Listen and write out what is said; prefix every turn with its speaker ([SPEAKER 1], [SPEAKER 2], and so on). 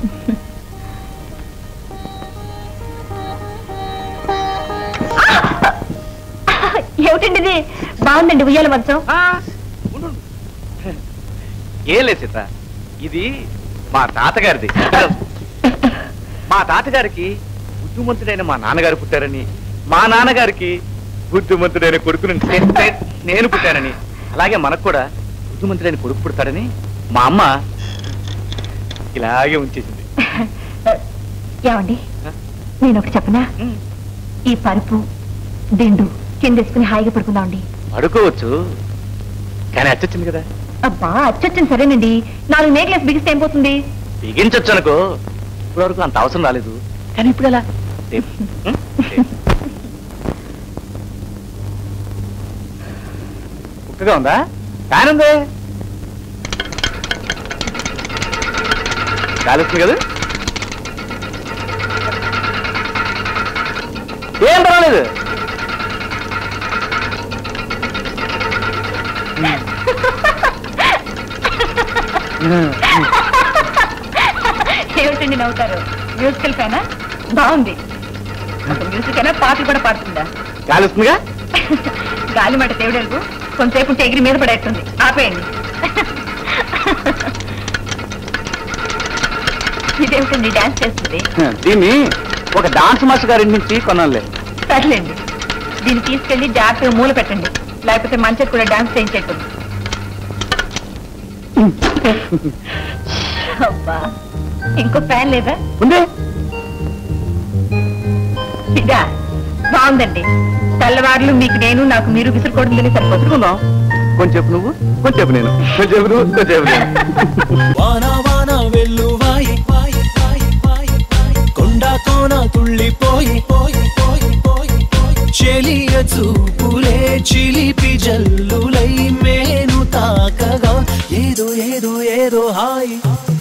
[SPEAKER 1] ఏమిటండి ఇది బాగుందండి ఉయ్యాల మంచం
[SPEAKER 2] ఉండు. ఏం లేదు సీత ఇది మా తాతగారిది మా తాతగారికి బుద్ధిమంతుడైన మా నాన్నగారు పుట్టారని మా నాన్నగారికి బుద్ధిమంతుడైన కొడుకుని నే- నే- నేను పుట్టానని అలాగే మనకు కూడా బుద్ధిమంతుడైన కొడుకు పుడతాడని మా అమ్మ ఇలాగే ఉంచేసింది
[SPEAKER 1] ఏమండి నేను ఒకటి చెప్పనా ఈ పరుపు దిండు కిందేసుకుని హాయిగా పడుకుందామండి
[SPEAKER 2] పడుకోవచ్చు కానీ అచ్చొచ్చింది కదా
[SPEAKER 1] అబ్బా అచ్చొచ్చింది సరేనండి నాలుగు నేక్లెస్ బిగిస్తే ఏం పోతుంది
[SPEAKER 2] బిగించొచ్చు అనుకో ఇప్పటివరకు అంత అవసరం రాలేదు కానీ ఇప్పుడు ఎలా రేపు. ఉం? రేపు. కుక్కగా ఉందా ఫ్యాన్ ఉంది గాలి వస్తుంది కదా ఏం పర్వాలేదు
[SPEAKER 1] ఏమిటండి నవ్వుతారు మ్యూజికల్ ఫ్యానా బాగుంది ఒక మ్యూజిక్ అయినా పాటలు కూడా పాడుతుందా
[SPEAKER 2] గాలి వస్తుందిగా
[SPEAKER 1] గాలి మాట దేవుడెలుగు కొంతసేపు ఉంటే ఎగిరి మీద పడేస్తుంది ఆపేయండి ఇదేమిటండి డాన్స్ చేస్తుంది
[SPEAKER 2] దీన్ని ఒక డాన్స్ మాస్టర్ గారి నుంచి కొనాలి
[SPEAKER 1] సర్లేండి దీన్ని తీసుకెళ్లి జాగ్రత్తగా మూల పెట్టండి లేకపోతే మంచిగా కూడా డాన్స్ చేయించేట్టుంది అబ్బా ఇంకో ఫ్యాన్ లేదా
[SPEAKER 2] ఉంది
[SPEAKER 1] ఇదా బాగుందండి తెల్లవారులు మీకు నేను నాకు మీరు విసురుకోవడం తెలియదు సరిపోతుంది
[SPEAKER 2] కొంచెం నువ్వు కొంచెం నేను కొంచెం నువ్వు కొంచెం నేను
[SPEAKER 3] వాన వాన వెల్లువాయి వాయి, వాయి, వాయి, వాయి. కొండ కోన తుళ్ళిపోయి పోయి పోయి పోయి పోయి. చెలియ చూపులే చిలిపి జల్లులై మేను తాకగా ఏదో ఏదో ఏదో హాయి